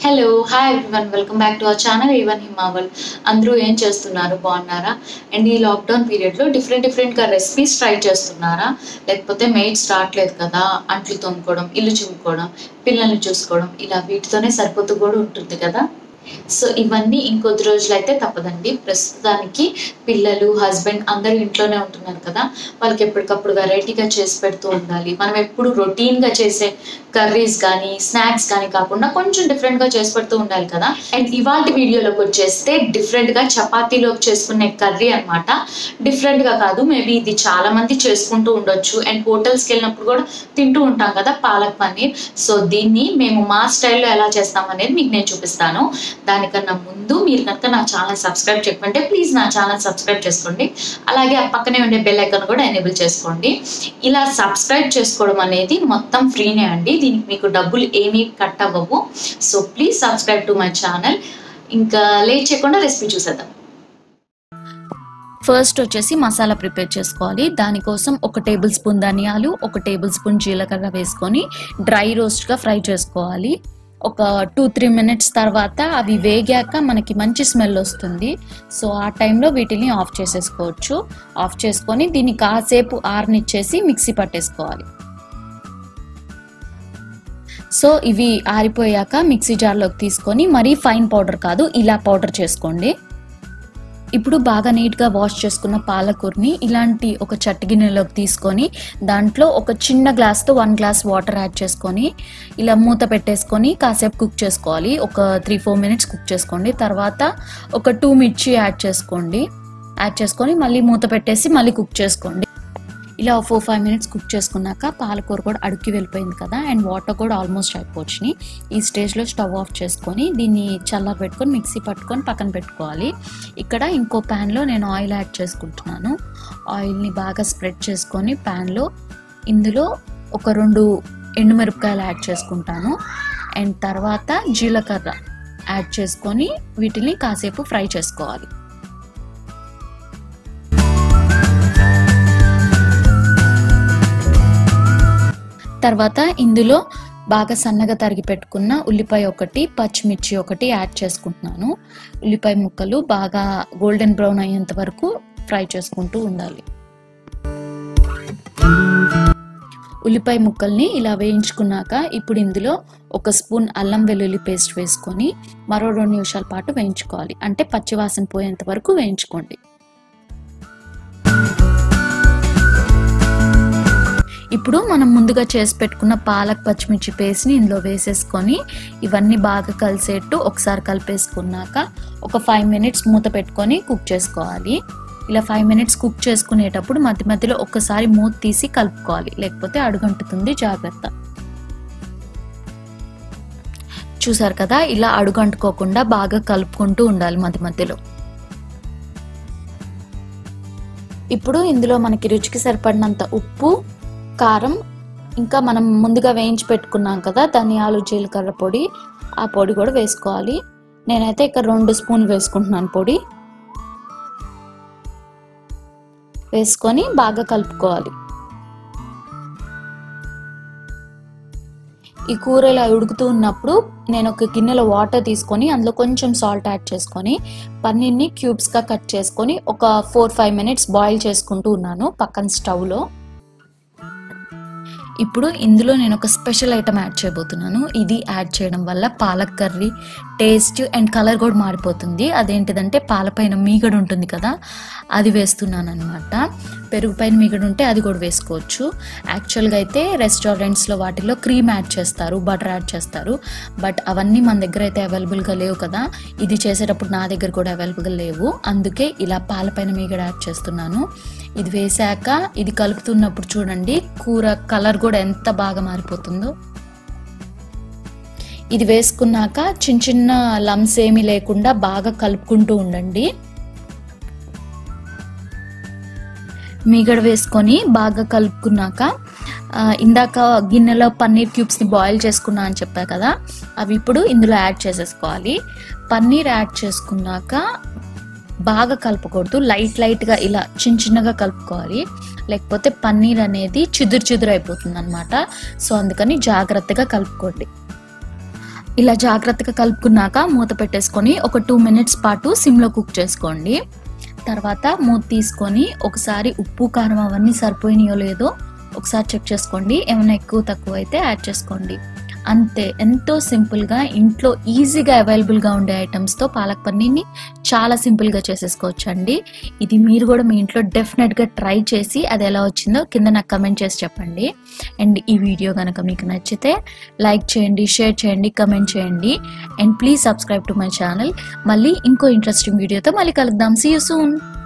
hello hi everyone welcome back to our channel ఈవన్ హిమావల్ అందరూ ఏం చేస్తున్నారు బాగున్నారా అండ్ ఈ లాక్డౌన్ పీరియడ్లో డిఫరెంట్ డిఫరెంట్గా రెసిపీస్ ట్రై చేస్తున్నారా లేకపోతే మెయిడ్స్ రావట్లేదు కదా అంట్లు తోముకోవడం ఇల్లు చిమ్ముకోవడం పిల్లల్ని చూసుకోవడం ఇలా వీటితోనే సరిపోతూ కూడా ఉంటుంది కదా సో ఇవన్నీ ఇంకొద్ది రోజులు అయితే తప్పదండి ప్రస్తుతానికి పిల్లలు హస్బెండ్ అందరూ ఇంట్లోనే ఉంటున్నారు కదా వాళ్ళకి ఎప్పటికప్పుడు వెరైటీగా చేసి పెడుతూ ఉండాలి మనం ఎప్పుడు రొటీన్గా చేసే కర్రీస్ కానీ స్నాక్స్ కానీ కాకుండా కొంచెం డిఫరెంట్గా చేసి పెడుతూ ఉండాలి కదా అండ్ ఇవాళ వీడియోలోకి వచ్చేస్తే డిఫరెంట్గా చపాతీలోకి చేసుకునే కర్రీ అనమాట డిఫరెంట్గా కాదు మేబీ ఇది చాలా మంది చేసుకుంటూ ఉండొచ్చు అండ్ హోటల్స్కి వెళ్ళినప్పుడు కూడా తింటూ ఉంటాం కదా పాలక్ పన్నీర్ సో దీన్ని మేము మా స్టైల్లో ఎలా చేస్తాం అనేది మీకు నేను చూపిస్తాను దానికన్నా ముందు మీరు కనుక నా ఛానల్ సబ్స్క్రైబ్ చేయకుంటే ప్లీజ్ నా ఛానల్ సబ్స్క్రైబ్ చేసుకోండి అలాగే ఆ పక్కనే ఉండే బెల్ ఐకాన్ కూడా ఎనేబుల్ చేసుకోండి ఇలా సబ్స్క్రైబ్ చేసుకోవడం అనేది మొత్తం ఫ్రీనే అండి దీనికి మీకు డబ్బులు ఏమీ కట్ అవ్వవు so please subscribe to my channel ఇంకా లేట్ చేయకుండా రెసిపీ చూసేద్దాం ఫస్ట్ వచ్చేసి మసాలా ప్రిపేర్ చేసుకోవాలి దానికోసం ఒక టేబుల్ స్పూన్ ధనియాలు ఒక టేబుల్ స్పూన్ జీలకర్ర వేసుకొని డ్రై రోస్ట్గా ఫ్రై చేసుకోవాలి ఒక టూ త్రీ మినిట్స్ తర్వాత అవి వేగాక మనకి మంచి స్మెల్ వస్తుంది సో ఆ టైంలో వీటిని ఆఫ్ చేసేసుకోవచ్చు ఆఫ్ చేసుకొని దీన్ని కాసేపు ఆరనిచ్చేసి మిక్సీ పట్టేసుకోవాలి సో ఇవి ఆరిపోయాక మిక్సీ జార్లోకి తీసుకొని మరీ ఫైన్ పౌడర్ కాదు ఇలా పౌడర్ చేసుకోండి ఇప్పుడు బాగా నీట్గా వాష్ చేసుకున్న పాలకూరని ఇలాంటి ఒక చట్టి గిన్నెలోకి తీసుకొని దాంట్లో ఒక చిన్న గ్లాస్తో వన్ గ్లాస్ వాటర్ యాడ్ చేసుకొని ఇలా మూత పెట్టేసుకొని కాసేపు కుక్ చేసుకోవాలి ఒక త్రీ ఫోర్ మినిట్స్ కుక్ చేసుకోండి తర్వాత ఒక టూ మిర్చి యాడ్ చేసుకోండి యాడ్ చేసుకొని మళ్ళీ మూత పెట్టేసి మళ్ళీ కుక్ చేసుకోండి ఇలా ఫోర్ ఫైవ్ మినిట్స్ కుక్ చేసుకున్నాక పాలకూర కూడా అడుక్కి వెళ్ళిపోయింది కదా అండ్ వాటర్ కూడా ఆల్మోస్ట్ అయిపోవచ్చినాయి ఈ స్టేజ్లో స్టవ్ ఆఫ్ చేసుకొని దీన్ని చల్లార పెట్టుకొని మిక్సీ పట్టుకొని పక్కన పెట్టుకోవాలి ఇక్కడ ఇంకో ప్యాన్లో నేను ఆయిల్ యాడ్ చేసుకుంటున్నాను ఆయిల్ని బాగా స్ప్రెడ్ చేసుకొని ప్యాన్లో ఇందులో ఒక రెండు ఎండుమిరపకాయలు యాడ్ చేసుకుంటాను అండ్ తర్వాత జీలకర్ర యాడ్ చేసుకొని వీటిని కాసేపు ఫ్రై చేసుకోవాలి తర్వాత ఇందులో బాగా సన్నగా తరిగి పెట్టుకున్న ఉల్లిపాయ ఒకటి పచ్చిమిర్చి ఒకటి యాడ్ చేసుకుంటున్నాను ఉల్లిపాయ ముక్కలు బాగా గోల్డెన్ బ్రౌన్ అయ్యేంత వరకు ఫ్రై చేసుకుంటూ ఉండాలి ఉల్లిపాయ ముక్కల్ని ఇలా వేయించుకున్నాక ఇప్పుడు ఇందులో ఒక స్పూన్ అల్లం వెల్లుల్లి పేస్ట్ వేసుకొని మరో రెండు నిమిషాల పాటు వేయించుకోవాలి అంటే పచ్చివాసన పోయేంత వరకు వేయించుకోండి ఇప్పుడు మనం ముందుగా చేసి పెట్టుకున్న పాలక్ పచ్చిమిర్చి పేస్ట్ని ఇందులో వేసేసుకొని ఇవన్నీ బాగా కలిసేట్టు ఒకసారి కలిపేసుకున్నాక ఒక ఫైవ్ మినిట్స్ మూత పెట్టుకొని కుక్ చేసుకోవాలి ఇలా ఫైవ్ మినిట్స్ కుక్ చేసుకునేటప్పుడు మధ్య మధ్యలో ఒక్కసారి మూత తీసి కలుపుకోవాలి లేకపోతే అడుగంటుతుంది జాగ్రత్త చూసారు కదా ఇలా అడుగంటుకోకుండా బాగా కలుపుకుంటూ ఉండాలి మధ్య మధ్యలో ఇప్పుడు ఇందులో మనకి రుచికి సరిపడినంత ఉప్పు కారం ఇంకా మనం ముందుగా వేయించి పెట్టుకున్నాం కదా ధనియాలు జీలకర్ర పొడి ఆ పొడి కూడా వేసుకోవాలి నేనైతే ఇక్కడ రెండు స్పూన్ వేసుకుంటున్నాను పొడి వేసుకొని బాగా కలుపుకోవాలి ఈ కూర ఇలా ఉడుకుతూ ఉన్నప్పుడు నేను ఒక గిన్నెలో వాటర్ తీసుకొని అందులో కొంచెం సాల్ట్ యాడ్ చేసుకొని పన్నీర్ని క్యూబ్స్గా కట్ చేసుకొని ఒక ఫోర్ ఫైవ్ మినిట్స్ బాయిల్ చేసుకుంటూ ఉన్నాను పక్కన స్టవ్లో ఇప్పుడు ఇందులో నేను ఒక స్పెషల్ ఐటమ్ యాడ్ చేయబోతున్నాను ఇది యాడ్ చేయడం వల్ల palak curry taste and colour కూడా మారిపోతుంది అదేంటిదంటే పాలపైన మీగడ ఉంటుంది కదా అది వేస్తున్నాను అనమాట పెరుగు పైన మీగడ ఉంటే అది కూడా వేసుకోవచ్చు యాక్చువల్గా అయితే రెస్టారెంట్స్లో వాటిలో క్రీమ్ యాడ్ చేస్తారు బటర్ యాడ్ చేస్తారు బట్ అవన్నీ మన దగ్గర అయితే అవైలబుల్గా లేవు కదా ఇది చేసేటప్పుడు నా దగ్గర కూడా అవైలబుల్గా లేవు అందుకే ఇలా పాలపైన మీగడ యాడ్ చేస్తున్నాను ఇది వేసాక ఇది కలుపుతున్నప్పుడు చూడండి కూర కలర్ కూడా ఎంత బాగా మారిపోతుందో ఇది వేసుకున్నాక చిన్న చిన్న లమ్స్ ఏమీ లేకుండా బాగా కలుపుకుంటూ ఉండండి మీగడ వేసుకొని బాగా కలుపుకున్నాక ఇందాక గిన్నెలో పన్నీర్ క్యూబ్స్ని బాయిల్ చేసుకున్నా అని చెప్పా కదా అవి ఇప్పుడు ఇందులో యాడ్ చేసేసుకోవాలి పన్నీర్ యాడ్ చేసుకున్నాక బాగా కలపకూడదు లైట్ లైట్గా ఇలా చిన్న చిన్నగా కలుపుకోవాలి లేకపోతే పన్నీర్ అనేది చిదురు చిదురు అయిపోతుంది అనమాట సో అందుకని జాగ్రత్తగా కలుపుకోండి ఇలా జాగ్రత్తగా కలుపుకున్నాక మూత పెట్టేసుకొని ఒక టూ మినిట్స్ పాటు సిమ్లో కుక్ చేసుకోండి తర్వాత మూత తీసుకొని ఒకసారి ఉప్పు కారం అవన్నీ సరిపోయినాయో లేదో ఒకసారి చెక్ చేసుకోండి ఏమైనా ఎక్కువ తక్కువ అయితే యాడ్ చేసుకోండి అంతే ఎంతో సింపుల్గా ఇంట్లో ఈజీగా అవైలబుల్గా ఉండే ఐటమ్స్తో పాలక్ పన్నీర్ని చాలా సింపుల్గా చేసేసుకోవచ్చు అండి ఇది మీరు కూడా మీ ఇంట్లో డెఫినెట్గా ట్రై చేసి అది ఎలా వచ్చిందో కింద నాకు కమెంట్ చేసి చెప్పండి అండ్ ఈ వీడియో కనుక మీకు నచ్చితే లైక్ చేయండి షేర్ చేయండి కమెంట్ చేయండి and please subscribe to my channel మళ్ళీ ఇంకో ఇంట్రెస్టింగ్ వీడియోతో మళ్ళీ కలుద్దాం సీ యూ సూన్